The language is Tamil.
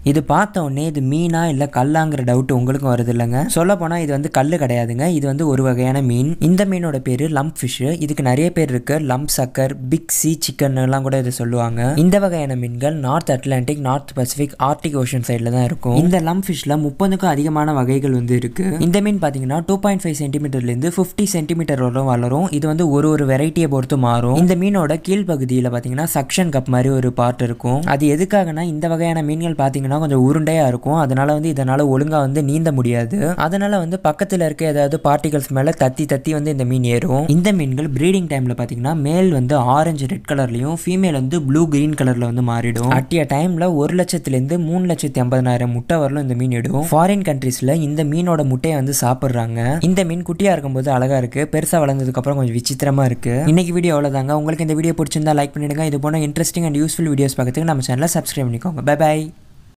இது பார்த்த உடனே இது மீனா இல்லை கல்லாங்கிற டவுட் உங்களுக்கும் வருது இல்லைங்க சொல்ல போனால் இது வந்து கல் கிடையாதுங்க இது வந்து ஒரு வகையான மீன் இந்த மீனோட பேர் லம்ப் ஃபிஷ் இதுக்கு நிறைய பேர் இருக்கு லம்ப் சக்கர் பிக் சி சிக்கன் எல்லாம் கூட இதை சொல்லுவாங்க இந்த வகையான மீன்கள் north Atlantic north Pacific Arctic ocean சைடில் தான் இருக்கும் இந்த லம்ப் ஃபிஷ்ல முப்பதுக்கும் அதிகமான வகைகள் வந்து இருக்கு இந்த மீன் பார்த்தீங்கன்னா டூ பாயிண்ட் ஃபைவ் சென்டிமீட்டர்லேருந்து ஃபிஃப்டி சென்டிமீட்டர் வரும் வளரும் இது வந்து ஒரு ஒரு வெரைட்டியை பொறுத்து மாறும் இந்த மீனோட கீழ் பகுதியில் பார்த்தீங்கன்னா சக்ஷன் கப் மாதிரி ஒரு பார்ட் இருக்கும் அது எதுக்காகனா இந்த வகையான மீன்கள் பார்த்தீங்கன்னா கொஞ்சம் உருண்டையாக இருக்கும் அதனால வந்து இதனால் ஒழுங்காக வந்து நீந்த முடியாது அதனால வந்து பக்கத்தில் இருக்க ஏதாவது பார்ட்டிகல்ஸ் மேலே தத்தி தத்தி வந்து இந்த மீன் ஏறும் இந்த மீன்கள் ப்ரீடிங் டைமில் பார்த்தீங்கன்னா மேல் வந்து ஆரஞ்சு ரெட் கலர்லையும் ஃபீமேல் வந்து ப்ளூ கிரீன் கலரில் வந்து மாறிடும் அட் எ டைமில் ஒரு லட்சத்துலேருந்து மூணு லட்சத்தி ஐம்பதனாயிரம் முட்டை வரலும் இந்த மீன் இடும் ஃபாரின் கண்ட்ரீஸில் இந்த மீனோட முட்டையை வந்து சாப்பிட்றாங்க இந்த மீன் குட்டியாக இருக்கும்போது அழகாக இருக்குது பெருசாக வளர்ந்ததுக்கப்புறம் கொஞ்சம் விசித்திரமாக இருக்குது இன்னைக்கு வீடியோ அவ்வளோதாங்க உங்களுக்கு இந்த வீடியோ பிடிச்சிருந்தா லைக் பண்ணிடுங்க இது போன இன்ட்ரெஸ்டிங் அண்ட் யூஸ்ஃபுல் வீடியோஸ் பார்க்கறதுக்கு நம்ம சேனலை சப்ஸ்கிரைப் பண்ணிக்கோங்க பை பை